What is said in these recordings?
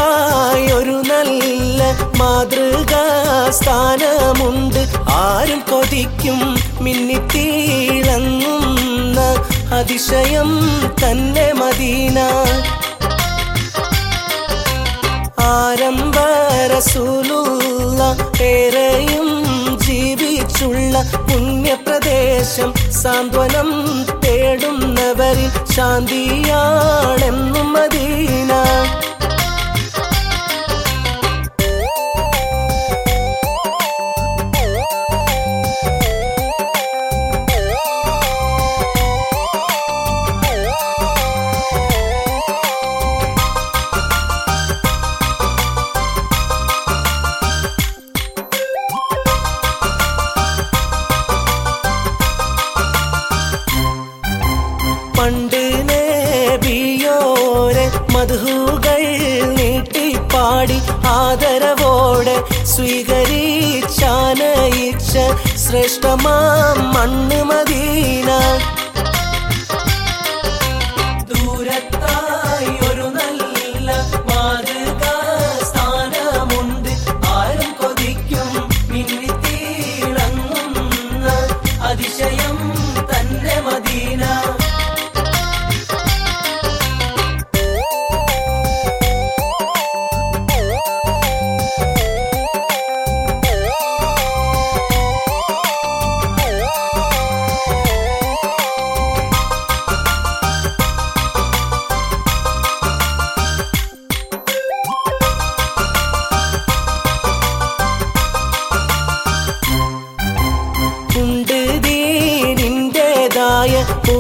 ദൂരത്തായി ഒരു നല്ല മാതൃകാ സ്ഥാനമുണ്ട് ആരും കൊതിക്കും മിന്നിത്തീളങ്ങുന്ന അതിശയം തന്നെ മദീന ആരംഭ റസൂലുള്ള ഏറെയും ജീവിച്ചുള്ള പുണ്യപ്രദേശം സാന്ത്വനം തേടുന്നവരിൽ ശാന്തിയാണെന്നും മദീന പണ്ട് നേബിയോരെ മധുകൾ നീട്ടിപ്പാടി ആദരവോടെ സ്വീകരിച്ചാനയിച്ച ശ്രേഷ്ഠമാം മണ്ണ് മദീന ദൂരത്തായി ഒരു നല്ല മാതൃകാ സ്ഥാനമുണ്ട് ആരും കൊതിക്കും മിന്നിത്തീളങ്ങുന്ന അതിശയം തന്നെ മദീന ഉണ്ട് ദീനിൻ്റെതായ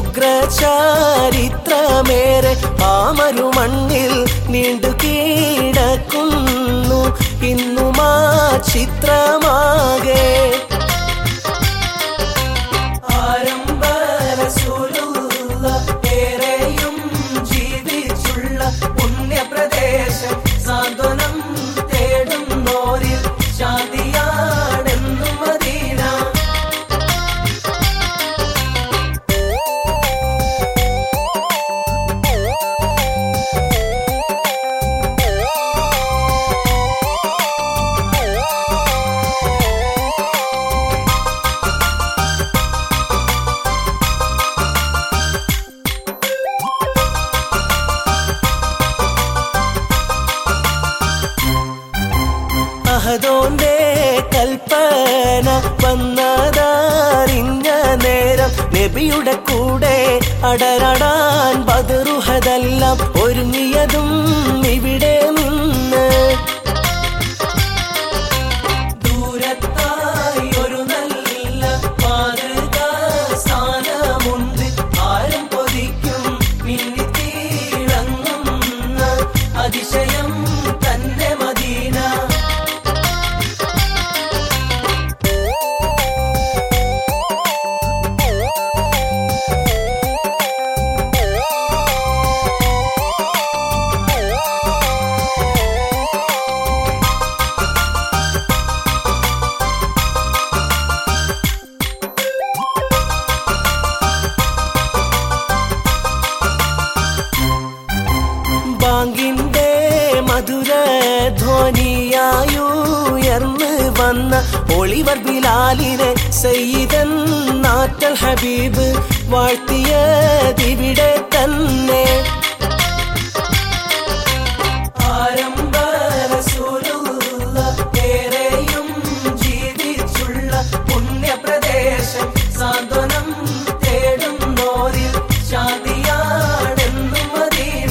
ഉഗ്രചാരിത്രമേറെ ആമരു മണ്ണിൽ നീണ്ടു കീടക്കുന്നു ഇന്നുമാ ചിത്രമാകെ ആരംഭ റസൂലുള്ള ഏറെയും ജീവിച്ചുള്ള പുണ്യപ്രദേശം സാന്ത്വനം തേടുന്നോരിൽ ശാന്തിയാണെന്നും മദീന അഹദോന്റെ കൽപ്പന വന്നതറിഞ്ഞ നേരം നബിയുടെ കൂടെ അടരടാൻ ബദറുഹതെല്ലാം ഒരുങ്ങിയതും ഇവിടെ നിന്ന് ദൂരത്തായി ഒരു നല്ല മാതൃകാ സ്ഥാനമുണ്ട് ആരും കൊതിക്കും മിന്നിത്തീളങ്ങുന്ന അതിശയം തന്നെ മദീന ബാങ്കിന്റെ മധുര ധ്വനിയായുയർന്ന് വന്ന ഒളിവർ ബിലാലിനെ സയ്യിദൻ നാറ്റൽ ഹബീബ് വാഴ്ത്തിയതിവിടെ തന്നെ ആരംഭ റസൂലുള്ള ഏറെയും ജീവിച്ചുള്ള പുണ്യപ്രദേശം സാന്ത്വനം തേടുന്നോരിൽ ശാന്തിയാണെന്നും മദീന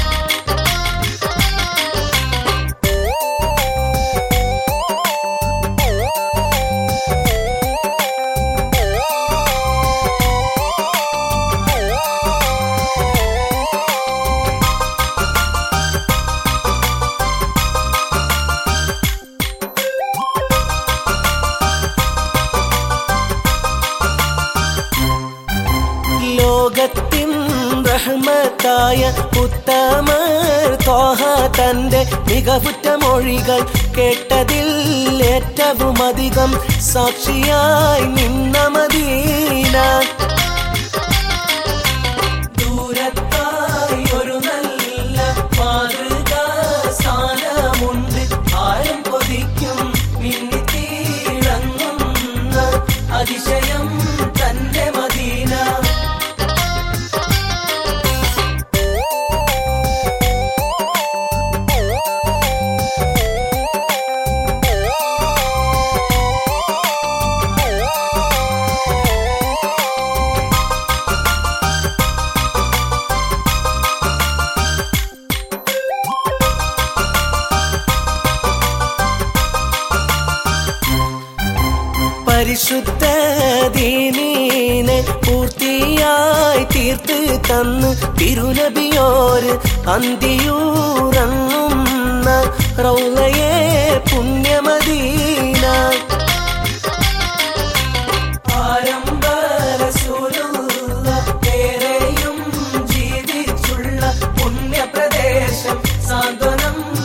ലോകത്തിൻ റഹ്മത്തായ ഉത്തമർ തോഹ തന്റെ മികവുറ്റ മൊഴികൾ കേട്ടതിൽ ഏറ്റവും അധികം സാക്ഷിയായി നിന്ന മദീന ദൂരത്തായി ഒരു നല്ല മാതൃകാ സ്ഥാന പരിശുദ്ധ ദീനീനെ പൂർത്തിയായി തീർത്ത് തന്ന് തിരുനബിയോര് അന്തിയൂറങ്ങുന്ന റൗലയെ പുണ്യമദീന ആരംഭ റസൂലുള്ള പേരെയും ജീവിച്ചുള്ള പുണ്യപ്രദേശം സാന്ത്വനം